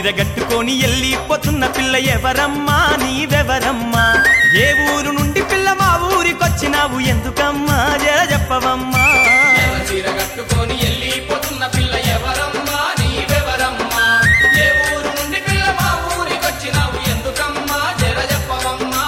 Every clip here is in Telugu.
చీర కట్టుకొని వెళ్ళిపోతున్న పిల్ల ఎవరమ్మా నీవెవరమ్మా ఏ ఊరు నుండి పిల్ల మా ఊరికొచ్చినావు ఎందుకమ్మా జర చెప్పవమ్మా ఎర్ర చీర కట్టుకొని వెళ్ళిపోతున్న పిల్ల ఎవరమ్మా నీవెవరమ్మా ఏ ఊరు నుండి పిల్ల మా ఊరికొచ్చినావు ఎందుకమ్మా జర చెప్పవమ్మా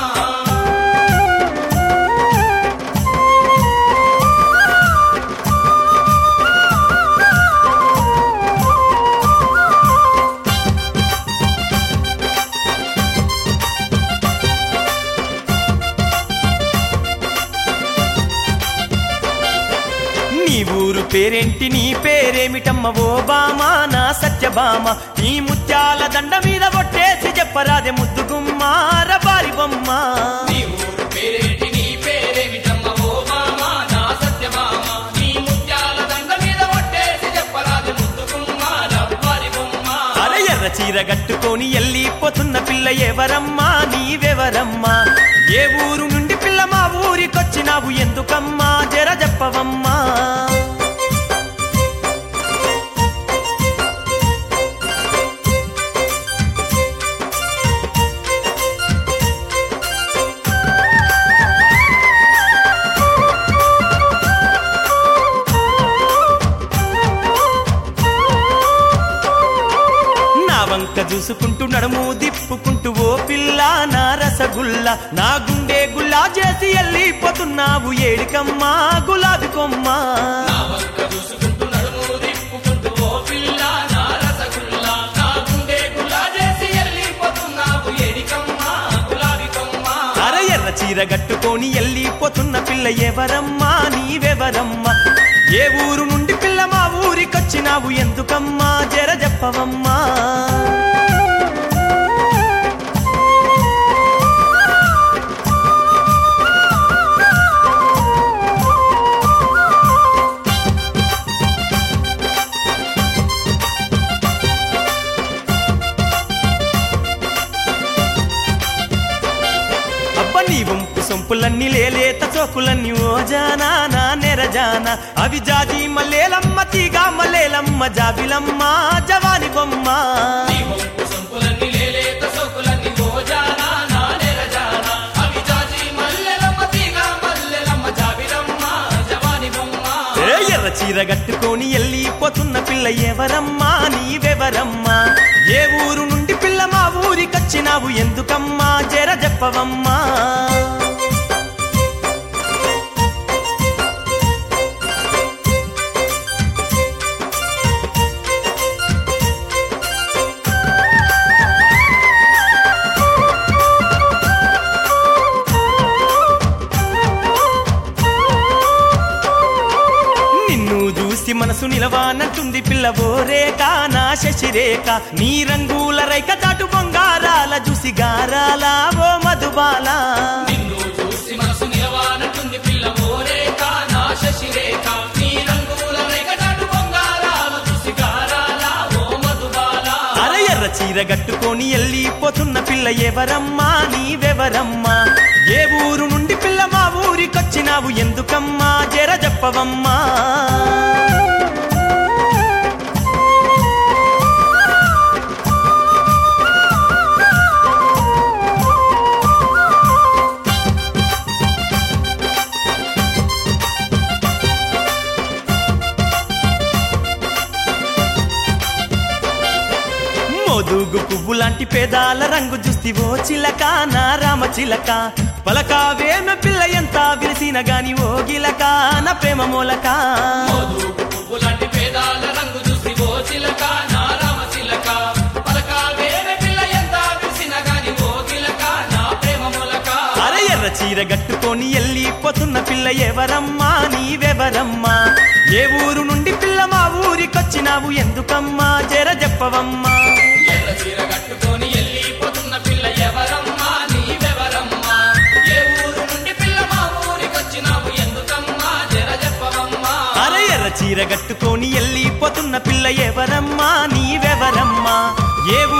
నీ ఊరు పేరేంటి నీ పేరేమిటమ్మ ఓ బామా నా సత్యభామ నీ ముత్యాల దండ మీద కొట్టేసి చెప్పరాదే ముద్దుగుమ్మ రబారి బొమ్మ నీ ఊరు పేరేంటి నీ పేరేమిటమ్మ ఓ మామ నా సత్యమామ నీ ముత్యాల దండ మీద ఒట్టేసి చెప్పరాది ముద్దుకుమ్మ రవ్వారి బొమ్మ అరే ఎర్ర చీర కట్టుకొని వెళ్ళిపోతున్న పిల్ల ఎవరమ్మా నీవెవరమ్మా ఏ ఊరు నుండి పిల్ల మా ఊరికొచ్చినావు ఎందుకమ్మా జర చెప్పవమ్మా నా వంక చూసుకుంటూ నడుము దిప్పుకుంటూ ఓ పిల్ల నా రసగుల్ల నా గుండె గుల్లా చేసి వెళ్ళిపోతున్నావు ఏడికమ్మా గులాబీ కొమ్మ నా వంక చూసుకుంటూ నడుము తిప్పుకుంటూ ఓ పిల్ల నా రసగుల్లా నా గుండె గుల్లా చేసి వెళ్ళిపోతున్నావు ఎడికమ్మ గులాబీ కొమ్మ అర ఎర్ర చీర కట్టుకొని వెళ్ళిపోతున్న పిల్ల ఎవరమ్మా నీవెవరమ్మా ఏ ఊరు నుండి పిల్ల మా ఊరికొచ్చినావు ఎందుకమ్మా జర చెప్పవమ్మా అబ్బ నీ వంపు సొంపులన్నీ లేలేత చోకులన్నీ ఓ జానా నా నెరజానా అవి జాజి మల్లేలమ్మ తీగ మల్లేలమ్మ జాబిలమ్మ జవాని బొమ్మ నీ వంపు సొంపులన్నీ లేలేత సోకులన్నీ గోజానా నా నెరజానా అవి జాజి మల్లెలమ్మ తీగ మల్లెలమ్మ జాబిరమ్మ జవాని బొమ్మ ఏ ఎర్ర చీర కట్టుకొని వెళ్ళిపోతున్న పిల్ల ఎవరమ్మా నీవెవరమ్మా ఏ ఊరు నుండి పిల్ల మా ఊరికొచ్చినావు ఎందుకమ్మా జర చెప్పవమ్మా నిన్ను చూసి మనసు నిలవానంటుంది పిల్ల ఓ రేఖ నా శశిరేఖ నీ రంగుల రైక చాటు బొంగారాల చూసి గారాల ఓ మధుబాల నిన్ను చూసి మనసు నిలవానంటుంది పిల్ల ఓరేక నా శశిరేఖ నీ రంగుల రేఖటాటు బొంగారాలు చూసి గారాల ఓ మధుబాల అర ఎర్ర చీర కట్టుకొని వెళ్ళిపోతున్న పిల్ల ఎవరమ్మా నీవెవరమ్మా ఏ ఊరు నుండి పిల్ల మా ఊరికొచ్చినావు ఎందుకమ్మా జర చెప్పవమ్మా మోదుగు పువ్వు లాంటి పేదాల రంగు చూస్తి ఓ చిలక నా రామ చిలక పలకావేమ పిల్ల ఎంత విరిసిన గాని ఓ గిలక నా ప్రేమ మూలక మోదుగు పువ్వులాంటి పేదాల రంగు చూసి ఓ చిలక నా రామ చిలక పలక వేరే పిల్ల ఎంత విరిసిన గాని ఓ గిలక నా ప్రేమ మూలక అర ఎర్ర చీర కట్టుకొని వెళ్ళిపోతున్న పిల్ల ఎవరమ్మా నీవెవరమ్మా ఏ ఊరు నుండి పిల్ల మా ఊరికొచ్చినావు ఎందుకమ్మా జర చెప్పవమ్మా ఎర్ర చీర కట్టుకొని వెళ్ళిపోతున్న పిల్ల ఎవరమ్మా నీవెవరమ్మా ఏ ఊరు నుండి పిల్ల మా ఊరికొచ్చినావు ఎందుకమ్మా జర చెప్పవమ్మా అర ఎర్ర చీర కట్టుకొని వెళ్ళిపోతున్న పిల్ల ఎవరమ్మా నీవెవరమ్మా ఏ